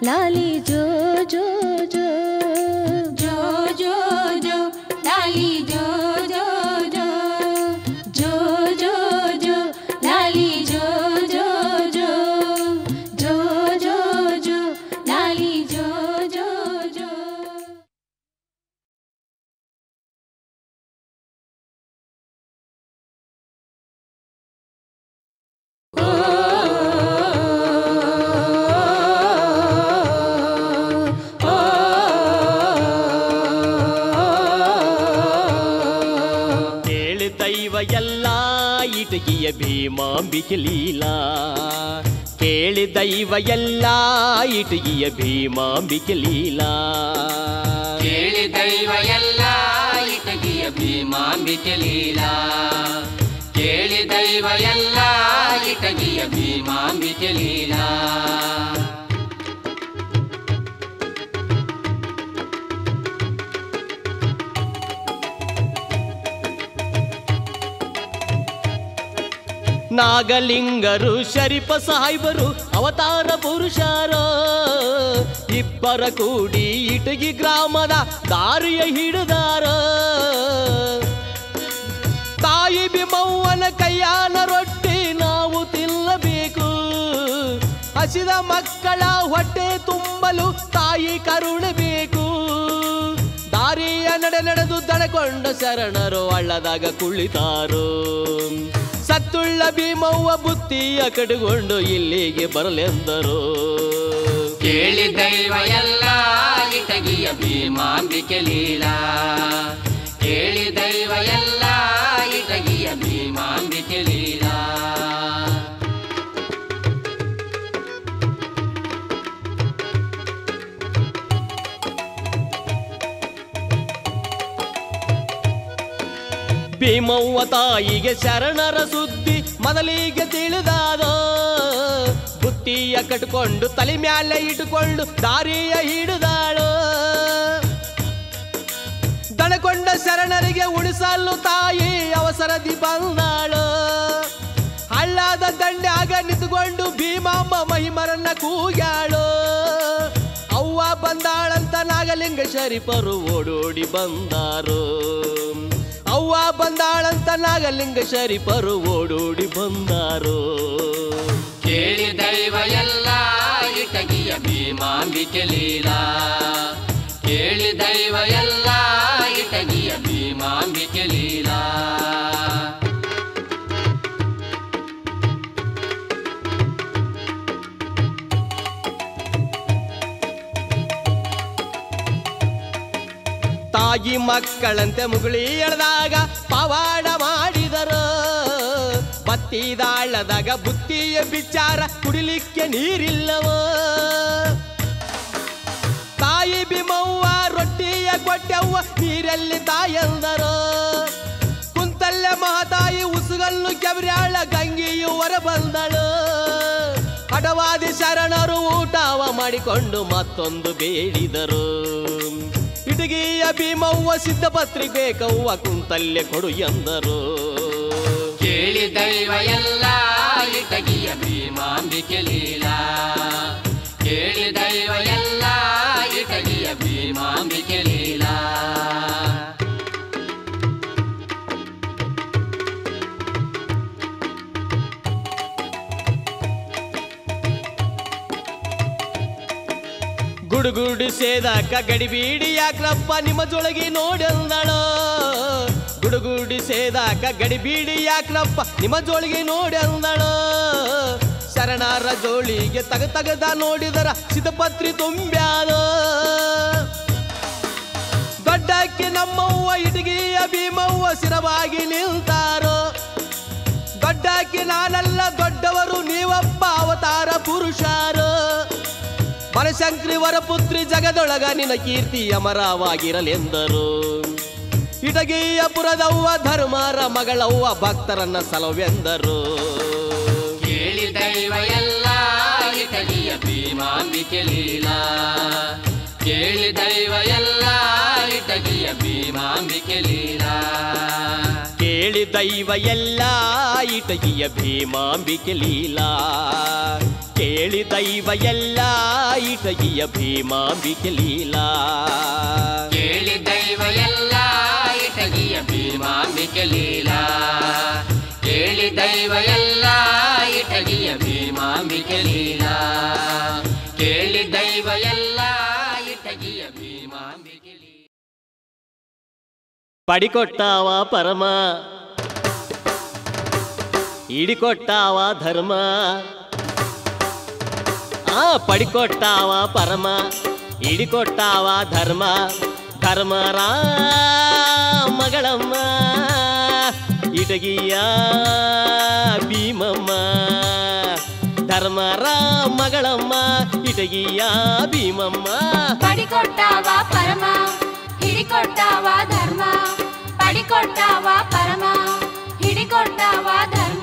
ಲಾಲಿ ಜೋ ಜೋ ಜೋ ಜೋ ಜೋ ಜೋ ಲಾಲಿ ಜೋ ಜೋ ಜೋ ಜೋ ಜೋ ಜೋ ಲಾಲಿ ಜೋ ಜೋ ಜೋ ಜೋ ಜೋ ಜೋ ಲಾಲಿ ಜೋ ಜೋ ಜೋ ಕೇಳಿ ದೈವ ಎಲ್ಲ ಇಟಗಿಯ ಭೀಮಾಂಬಿಕೆ ಲೀಲಾ ಕೇಳಿ ದೈವ ಎಲ್ಲ ಇಟಗಿಯ ಭೀಮಾಂಬಿಕೆ ಲೀಲಾ ಕೇಳಿ ದೈವ ಎಲ್ಲ ಇಟಗಿಯ ಭೀಮಾಂಬಿಕೆ ಲೀಲಾ ಕೇಳಿ ದೈವ ಎಲ್ಲ ಇಟಗಿಯ ಭೀಮಾಂಬಿಕೆ ಲೀಲಾ ನಾಗಲಿಂಗರು ಶರೀಫ ಸಾಹೇಬರು ಅವತಾರ ಪುರುಷರು ಇಬ್ಬರ ಕೂಡಿ ಇಟಗಿ ಗ್ರಾಮದ ದಾರಿಯ ಹಿಡಿದಾರ ತಾಯಿ ಬಿಮವ್ವನ ಕೈಯಾನ ರೊಟ್ಟಿ ನಾವು ತಿನ್ನಬೇಕು ಹಸಿದ ಮಕ್ಕಳ ಹೊಟ್ಟೆ ತುಂಬಲು ತಾಯಿ ಕರುಣೆ ಬೇಕು ದಾರಿಯ ನಡೆ ನಡೆದು ದಡಕೊಂಡ ಶರಣರು ಹಳ್ಳದಾಗ ಕುಳಿತಾರು ಸತ್ತುಳ್ಳ ಭೀಮವ್ವ ಬುತ್ತಿಯ ಕಡುಕೊಂಡು ಇಲ್ಲಿಗೆ ಬರಲೆಂದರು ಕೇಳಿ ದೈವ ಎಲ್ಲ ಇಟಗಿಯ ಭೀಮಾಂಬಿಕೆ ಲೀಲಾ ಕೇಳಿ ದೈವ ಎಲ್ಲ ಇಟಗಿಯ ಭೀಮಾಂಬಿಕೆ ಲೀಲಾ ಭೀಮವ್ವ ತಾಯಿಗೆ ಶರಣರ ಸುದ್ದಿ ಮೊದಲಿಗೆ ತಿಳಿದಾದ ಬುತ್ತಿಯ ಕಟ್ಕೊಂಡು ತಲೆ ಮ್ಯಾಲೆ ಇಟ್ಟುಕೊಂಡು ದಾರಿಯ ಹಿಡಿದಾಳು ದಣಕೊಂಡ ಶರಣರಿಗೆ ಉಳಿಸಲು ತಾಯಿ ಅವಸರದಿ ಬಂದಾಳು ಹಳ್ಳಾದ ದಂಡ್ಯಾಗ ನಿಂತುಕೊಂಡು ಭೀಮಾಂಬ ಮಹಿಮರನ್ನ ಕೂಗ್ಯಾಳು ಅವ್ವ ಬಂದಾಳಂತ ನಾಗಲಿಂಗ ಶರೀಫರು ಓಡೋಡಿ ಬಂದಾರು ಅವ್ವ ಬಂದಾಳಂತ ನಾಗಲಿಂಗ ಶರೀಫರು ಓಡೋಡಿ ಬಂದಾರು ಕೇಳಿ ದೈವ ಎಲ್ಲ ಇಟಗಿಯ ಭೀಮಾಂಬಿಕೆ ಲೀಲಾ ಕೇಳಿ ದೈವ ಎಲ್ಲ ಇಟಗಿಯ ಭೀಮಾಂಬಿಕೆ ಲೀಲಾ ತಾಯಿ ಮಕ್ಕಳಂತೆ ಮುಗುಳಿ ಎಳೆದಾಗ ಪವಾಡ ಮಾಡಿದರು ಬತ್ತಿದಾಳದಾಗ ಬುತ್ತಿಯ ಬಿಚಾರ ಕುಡಿಲಿಕ್ಕೆ ನೀರಿಲ್ಲವೋ ತಾಯಿ ಬಿಮವ್ವ ರೊಟ್ಟಿಯ ಕೊಟ್ಟವ್ವ ನೀರಲ್ಲಿ ತಾಯಂದರು ಕುಂತಲ್ಲೇ ಮಹಾತಾಯಿ ಉಸುಗಲ್ಲು ಕೆಬ್ರ್ಯಾಳ ಗಂಗೆಯು ಹೊರ ಬಂದಳು ಹಡವಾದಿ ಶರಣರು ಊಟವ ಮಾಡಿಕೊಂಡು ಮತ್ತೊಂದು ಬೇಡಿದರು ಇಟಗಿಯ ಭೀಮವ್ವ ಸಿದ್ಧಪತ್ರಿಕೆ ಕವ್ವ ಕುಂತಲ್ಲೇ ಕೊಡು ಎಂದರು ಕೇಳಿ ದೈವ ಎಲ್ಲ ಇಟಗಿಯ ಭೀಮಾಂಬಿಕೆ ಲೀಲಾ ಕೇಳಿ ದೈವ ಎಲ್ಲ ಇಟಗಿಯ ಭೀಮಾಂಬಿಕೆ ಲೀಲಾ ಗುಡುಗುಡು ಸೇದಾಕ ಗಡಿಬೀಡಿ ಯಾಕ್ರಪ್ಪ ನಿಮ್ಮ ಜೊಳಗಿ ನೋಡೆಂದಳು ಗುಡುಗುಡಿ ಸೇದಾಕ ಗಡಿಬೀಡಿ ಯಾಕ್ರಪ್ಪ ನಿಮ್ಮ ಜೋಳಿಗೆ ನೋಡೆಂದಳು ಶರಣರ ಜೋಳಿಗೆ ತಗ ತಗದ ನೋಡಿದರ ಸಿದ್ಧಪತ್ರಿ ತುಂಬ್ಯಾದು ದೊಡ್ಡಕ್ಕೆ ನಮ್ಮವ್ವ ಇಟಗಿಯ ಭೀಮವ್ವ ಸಿರವಾಗಿ ನಿಲ್ತಾರೋ ದೊಡ್ಡಕ್ಕೆ ನಾನಲ್ಲ ದೊಡ್ಡವರು ನೀವಪ್ಪ ಅವತಾರ ಪುರುಷರು ಬನಶಂಕ್ರಿವರ ಪುತ್ರಿ ಜಗದೊಳಗ ನಿನ್ನ ಕೀರ್ತಿ ಅಮರವಾಗಿರಲೆಂದರು ಇಟಗಿಯ ಪುರದವ್ವ ಧರ್ಮರ ಮಗಳವ್ವ ಭಕ್ತರನ್ನ ಸಲವೆಂದರು ಕೇಳಿ ದೈವ ಎಲ್ಲ ಇಟಗಿಯ ಭೀಮಾಂಬಿಕೆ ಲೀಲಾ ಕೇಳಿ ದೈವ ಎಲ್ಲ ಇಟಗಿಯ ಭೀಮಾಂಬಿಕೆ ಲೀಲಾ ಕೇಳಿ ದೈವ ಎಲ್ಲ ಇಟಗಿಯ ಭೀಮಾಂಬಿಕೆ ಲೀಲಾ ಕೇಳಿ ದೈವ ಎಲ್ಲ ಇಟಗಿಯ ಭೀಮಾಂಬಿಕೆ ಲೀಲಾ ಕೇಳಿ ದೈವ ಎಲ್ಲ ಇಟಗಿಯ ಭೀಮಾಂಬಿಕೆ ಲೀಲಾ ಕೇಳಿ ದೈವ ಎಲ್ಲ ಇಟಗಿಯ ಭೀಮಾಂಬಿಕೆ ಲೀಲಾ ಕೇಳಿ ದೈವ ಎಲ್ಲ ಇಟಗಿಯ ಭೀಮಾಂಬಿಕೆ ಲೀಲಾ ಪಡಿಕೊಟ್ಟಾವ ಪರಮ ಇಡಿಕೊಟ್ಟಾವ ಧರ್ಮ ಆ ಪಡಿಕೊಟ್ಟಾವ ಪರಮ ಇಡಿಕೊಟ್ಟಾವ ಧರ್ಮ ಧರ್ಮರ ಮಗಳಮ್ಮ ಇಟಗಿಯ ಭೀಮಮ್ಮ ಧರ್ಮರ ಮಗಳಮ್ಮ ಇಟಗಿಯ ಭೀಮಮ್ಮ ಪಡಿಕೊಟ್ಟಾವ ಪರಮ ಹಿಡಿಕೊಟ್ಟಾವ ಧರ್ಮ ಪಡಿಕೊಟ್ಟಾವ ಪರಮ ಹಿಡಿಕೊಟ್ಟಾವ ಧರ್ಮ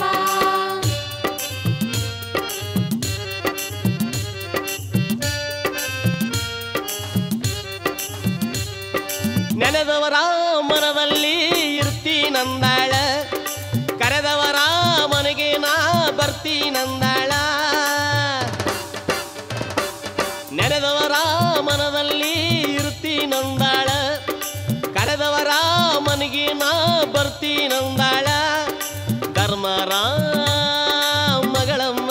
ನೆನೆದವರ ಮನದಲ್ಲಿ ಇರ್ತೀನಂದಾಳ ಕರೆದವರ ಮನೆಗೆ ನಾ ಬರ್ತೀನಂದಾಳ ನೆನೆದವರ ಮನದಲ್ಲಿ ಇರ್ತೀನಂದಾಳ ಕರೆದವರ ಮನೆಗೆ ನಾ ಬರ್ತೀನಂದಾಳ ಧರ್ಮರ ಮಗಳಮ್ಮ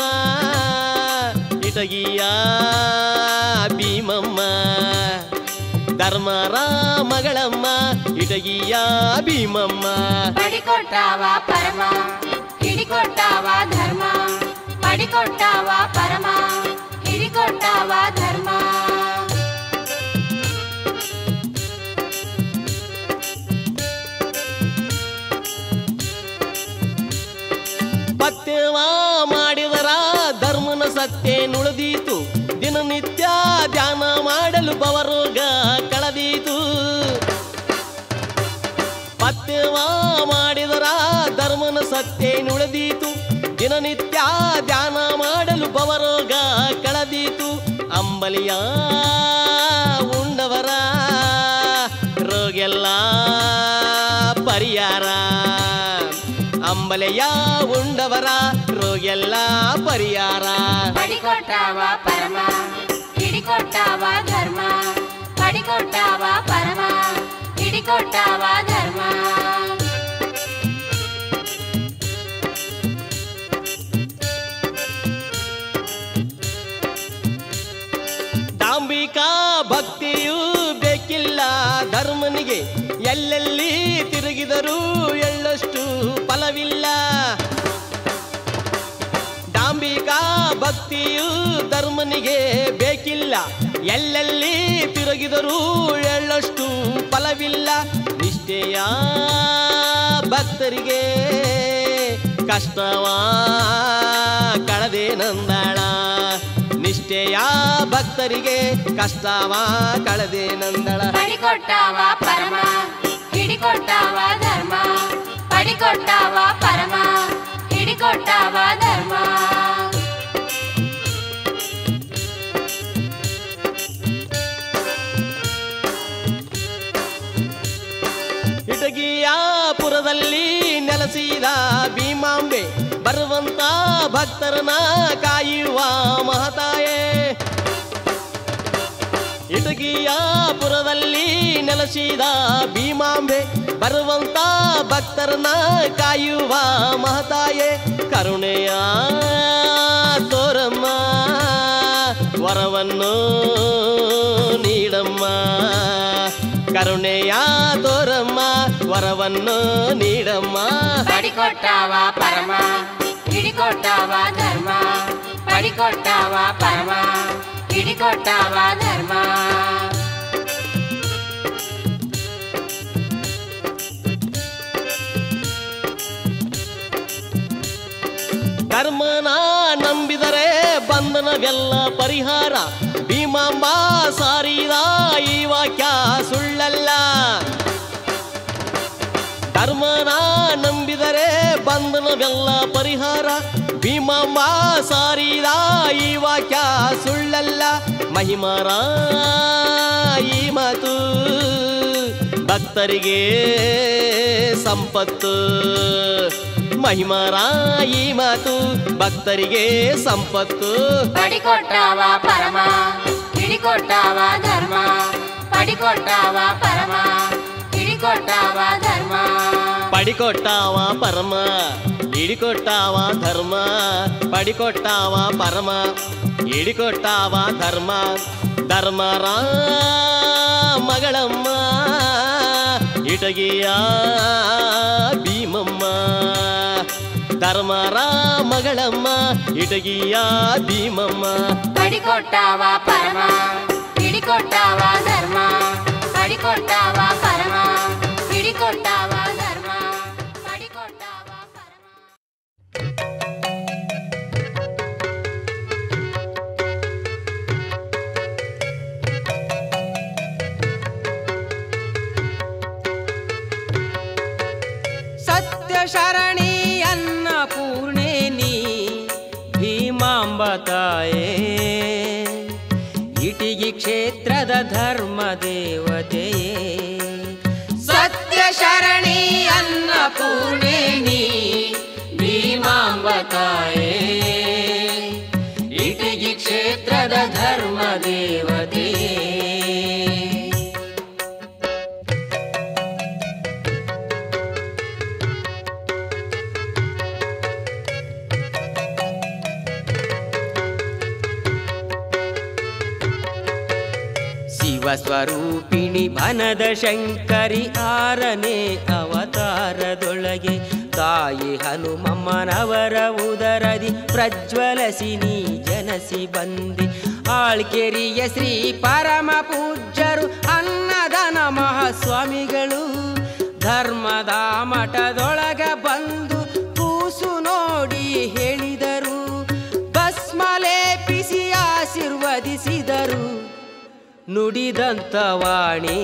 ಇಟಗಿಯ ಭೀಮಮ್ಮ ಧರ್ಮರ ಮಗಳಮ್ಮ ಇಟಗಿಯ ಭೀಮಮ್ಮ ಪಡಿಕೊಟ್ಟಾವ ಪರಮ ಹಿಡಿಕೊಟ್ಟಾವ ಧರ್ಮ ಪಡಿಕೊಟ್ಟಾವ ಪರಮ ಹಿಡಿಕೊಟ್ಟಾವ ಧರ್ಮ ಪತ್ಯವ ಮಾಡಿದರ ಧರ್ಮನ ಸತ್ಯ ನುಳಿದೀತು ದಿನನಿತ್ಯ ಧ್ಯಾನ ಮಾಡಲು ಬವರೋಗ ಕಳೆದೀತು ಪತ್ಯವ ಮಾಡಿದರ ಧರ್ಮನ ಸತ್ಯ ನುಳಿದೀತು ದಿನನಿತ್ಯ ಧ್ಯಾನ ಮಾಡಲು ಬವರೋಗ ಕಳೆದೀತು ಅಂಬಲಿಯ ಉಂಡವರ ರೋಗೆಲ್ಲ ಪರಿಹಾರ ಅಂಬಲೆಯ ಉಂಡವರ ರೋಗೆಲ್ಲ ಪರಿಹಾರ ಪಡಿಕೊಟ್ಟಾವ ಪರಮ ಹಿಡಿಕೊಟ್ಟಾವ ಧರ್ಮ ಪಡಿಕೊಟ್ಟಾವ ಪರಮ ಹಿಡಿಕೊಟ್ಟಾವ ಧರ್ಮ ಡಾಂಬಿಕಾ ಭಕ್ತಿಯೂ ಬೇಕಿಲ್ಲ ಧರ್ಮನಿಗೆ ಎಲ್ಲೆಲ್ಲಿ ತಿರುಗಿದರೂ ಎಳ್ಳಷ್ಟು ಫಲವಿಲ್ಲ ಡಾಂಬಿಕಾ ಭಕ್ತಿಯು ಧರ್ಮನಿಗೆ ಬೇಕಿಲ್ಲ ಎಲ್ಲೆಲ್ಲಿ ತಿರುಗಿದರೂ ಎಳ್ಳಷ್ಟು ಫಲವಿಲ್ಲ ನಿಷ್ಠೆಯ ಭಕ್ತರಿಗೆ ಕಷ್ಟವಾ ಕಳದೆ ನಂದಾಳ ನಿಷ್ಠೆಯ ಭಕ್ತರಿಗೆ ಕಷ್ಟವಾ ಕಳದೆ ನಂದಳ ಪಡಿಕೊಟ್ಟಾವ ಪರಮ ಹಿಡಿಕೊಟ್ಟಾವ ಧರ್ಮ ಪಡಿಕೊಟ್ಟಾವ ಪರಮ ಹಿಡಿಕೊಟ್ಟಾವ ಧರ್ಮ ಇಟಗಿಯಾಪುರದಲ್ಲಿ ನೆಲೆಸಿದ ಭೀಮಾಂಬೆ ಬರುವಂತ ಭಕ್ತರನ ಕಾಯುವ ಮಹತಾಯೇ ಇಟಗಿಯಾಪುರದಲ್ಲಿ ನೆಲೆಸಿದ ಭೀಮಾಂಬೆ ಬರುವಂತ ಭಕ್ತರನ ಕಾಯುವ ಮಹತಾಯೇ ಕರುಣೆಯ ತೋರಮ್ಮ ವರವನ್ನು ನೀಡಮ್ಮ ಕರುಣೆಯ ತೋರಮ್ಮ ವರವನ್ನು ನೀಡಮ್ಮ ಪಡಿಕೊಟ್ಟಾವ ಪರಮ ಹಿಡಿಕೊಟ್ಟಾವ ಧರ್ಮ ಪಡಿಕೊಟ್ಟಾವ ಪರಮ ಹಿಡಿಕೊಟ್ಟಾವ ಧರ್ಮ ಧರ್ಮನ ನಂಬಿದರೆ ಬಂಧನವೆಲ್ಲ ಪರಿಹಾರ ಭೀಮಾಂಬ ಸಾರಿದ ಈ ವಾಕ್ಯ ಸುಳ್ಳಲ್ಲ ಧರ್ಮನ ನಂಬಿದರೆ ಬಂಧನವೆಲ್ಲ ಪರಿಹಾರ ಭೀಮಾಂಬ ಸಾರಿದ ಈ ವಾಕ್ಯ ಸುಳ್ಳಲ್ಲ ಮಹಿಮರ ಈ ಮಾತು ಭಕ್ತರಿಗೆ ಸಂಪತ್ತು ಮಹಿಮಾರ ಈ ಮಾತು ಭಕ್ತರಿಗೆ ಸಂಪತ್ತು ಪಡಿಕೊಟ್ಟವ ಪರಮ ಹಿಡಿಕೊಟ್ಟವ ಧರ್ಮ ಪಡಿಕೊಟ್ಟವ ಪರಮ ಹಿಡಿಕೊಟ್ಟವ ಧರ್ಮ ಪಡಿಕೊಟ್ಟಾವ ಪರಮ ಹಿಡಿಕೊಟ್ಟಾವ ಧರ್ಮ ಪಡಿಕೊಟ್ಟಾವ ಪರಮ ಹಿಡಿಕೊಟ್ಟಾವ ಧರ್ಮ ಧರ್ಮರ ಮಗಳಮ್ಮ ಇಟಗಿಯ ಭೀಮಮ್ಮ ಧರ್ಮರ ಮಗಳಮ್ಮ ಇಟಗಿಯ ಭೀಮಮ್ಮ ಪಡಿಕೊಟ್ಟವ ಪರಮ ಹಿಡಿಕೊಟ್ಟವ ಧರ್ಮ ಪಡಿಕೊಟ್ಟವ ಪರಮ ಹಿಡಿಕೊಟ್ಟವ ಧರ್ಮ ಪಡಿಕೊಟ್ಟವ ಪರಮ ಸತ್ಯ ಶರಣಿ ಅನ್ನ ಪೂರ್ಣೇನಿ ಭೀಮಾಂಬ ತಾಯೇ ಇಟಿಗಿ ಕ್ಷೇತ್ರದ ಧರ್ಮ ದೇವತೆಯೇ ಸತ್ಯ ಶರಣಿ ಅನ್ನ ಪೂರ್ಣೇನಿ ಭೀಮಾಂಬ ತಾಯೇ ಇಟಿಗಿ ಕ್ಷೇತ್ರದ ಧರ್ಮ ದೇವತೆಯೇ ಶಿವಸ್ವರೂಪಿಣಿ ಬನದ ಶಂಕರಿ ಆರನೇ ಅವತಾರದೊಳಗೆ ತಾಯಿ ಹನುಮಮ್ಮನವರ ಉದರದಿ ಪ್ರಜ್ವಲಸಿ ನೀ ಜನಸಿ ಬಂದಿ ಆಳ್ಕೆರಿಯ ಶ್ರೀ ಪರಮ ಪೂಜ್ಯರು ಅನ್ನದಾನ ಮಹಾಸ್ವಾಮಿಗಳು ಧರ್ಮದ ಮಠದೊಳಗ ಬಂದು ಕೂಸು ನೋಡಿ ಹೇಳಿದರು ಭಸ್ಮ ಲೇಪಿಸಿ ಆಶೀರ್ವದಿಸಿದರು ನುಡಿದಂತ ವಾಣಿ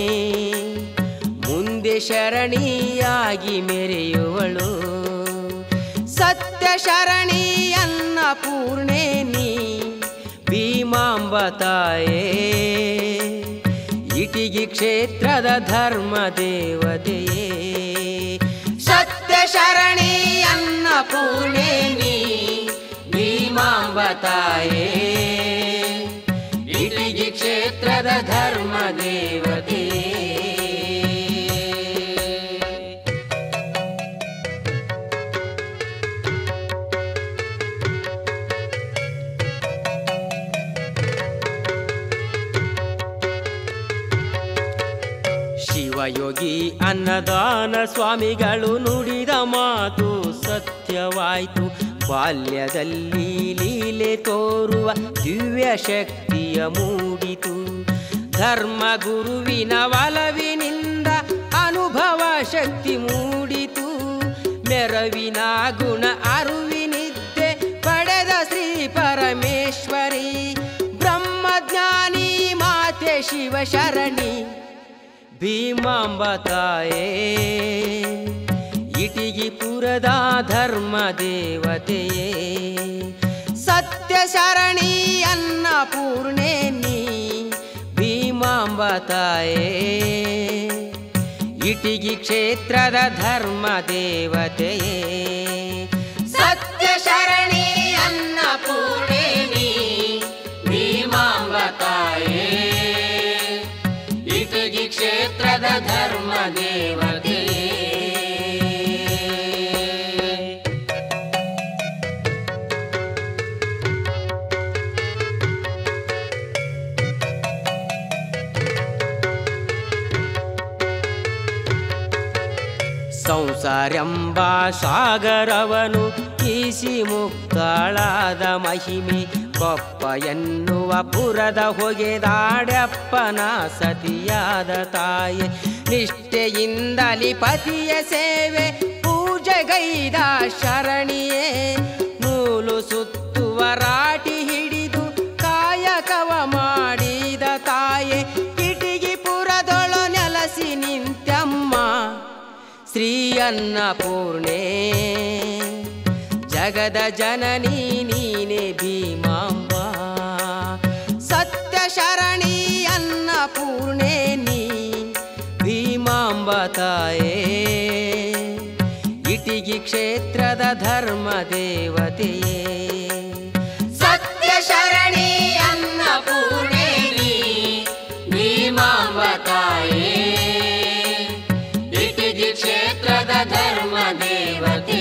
ಮುಂದೆ ಶರಣಿಯಾಗಿ ಮೆರೆಯುವಳು ಸತ್ಯ ಶರಣಿ ಅನ್ನ ಪೂರ್ಣೇನಿ ಭೀಮಾಂಬ ತಾಯೇ ಇಟಿಗಿ ಕ್ಷೇತ್ರದ ಧರ್ಮ ದೇವತೆಯೇ ಸತ್ಯ ಶರಣಿ ಅನ್ನ ಪೂರ್ಣೇನಿ ಭೀಮಾಂಬ ತಾಯೇ ಇಟಿಗಿ ಕ್ಷೇತ್ರದ ಧರ್ಮ ದೇವತೆ ಶಿವಯೋಗಿ ಅನ್ನದಾನ ಸ್ವಾಮಿಗಳು ನುಡಿದ ಮಾತು ಸತ್ಯವಾಯಿತು ಬಾಲ್ಯದಲ್ಲಿ ಲೀಲೆ ತೋರುವ ದಿವ್ಯ ಶಕ್ತಿಯ ಮೂಡಿತು ಧರ್ಮ ಗುರುವಿನ ಒಲವಿನಿಂದ ಅನುಭವ ಶಕ್ತಿ ಮೂಡಿತು ಮೆರವಿನ ಗುಣ ಅರುವಿನಿದ್ದೆ ಪಡೆದ ಶ್ರೀ ಪರಮೇಶ್ವರಿ ಬ್ರಹ್ಮಜ್ಞಾನಿ ಮಾತೆ ಶಿವ ಶರಣಿ ಭೀಮಾಂಬ ತಾಯೇ ಇಟಿಗಿ ಪುರದ ಧರ್ಮ ದೇವತೆಯೇ ಸತ್ಯ ಶರಣಿ ಅನ್ನ ಪೂರ್ಣೇನಿ ಭೀಮಾಂಬ ತಾಯೇ ಇಟಿಗಿ ಕ್ಷೇತ್ರದ ಧರ್ಮ ದೇವತೆಯೇ ಸತ್ಯ ಶರಣಿ ಅನ್ನ ಪೂರ್ಣೇನಿ ಭೀಮಾಂಬ ತಾಯೇ ಇಟಗಿ ಕ್ಷೇತ್ರದ ಧರ್ಮ ದೇವತೆ ಸಂಸಾರೆಂಬ ಸಾಗರವನು ಈಸಿ ಮುಕ್ತಾಳಾದ ಮಹಿಮೆ ಕೊಪ್ಪ ಎನ್ನುವ ಪುರದ ಹೊಗೆದಾಡಪ್ಪನ ಸತಿಯಾದ ತಾಯಿ ನಿಷ್ಠೆಯಿಂದಲಿ ಪತಿಯ ಸೇವೆ ಪೂಜೆಗೈದ ಶರಣಿಯೇ ನೂಲು ಸುತ್ತುವ ರಾಟಿ ಹಿಡಿದು ಕಾಯಕವ ಮಾಡಿದ ತಾಯೆ ಕಿಟಿಗಿ ಪುರದೊಳು ನೆಲಸಿ ನಿಂತ್ಯಮ್ಮ ಶ್ರೀ ಅನ್ನಪೂರ್ಣೆ ಜಗದ ಜನನಿ ನೀನೆ ಭೀಮಾಂಬ ಸತ್ಯ ಶರಣಿ ಅನ್ನಪೂರ್ಣೆ ನೀ ಭೀಮಾಂಬ ತಾಯೇ ಇಟಿಗಿ ಕ್ಷೇತ್ರದ ಧರ್ಮ ದೇವತೆಯೇ ಸತ್ಯ ಶರಣಿ ಅನ್ನಪೂರ್ಣೇನಿ ಭೀಮಾಂಬ ತಾಯೇ ಇಟಿಗಿ ಕ್ಷೇತ್ರದ ಧರ್ಮ ದೇವತೆ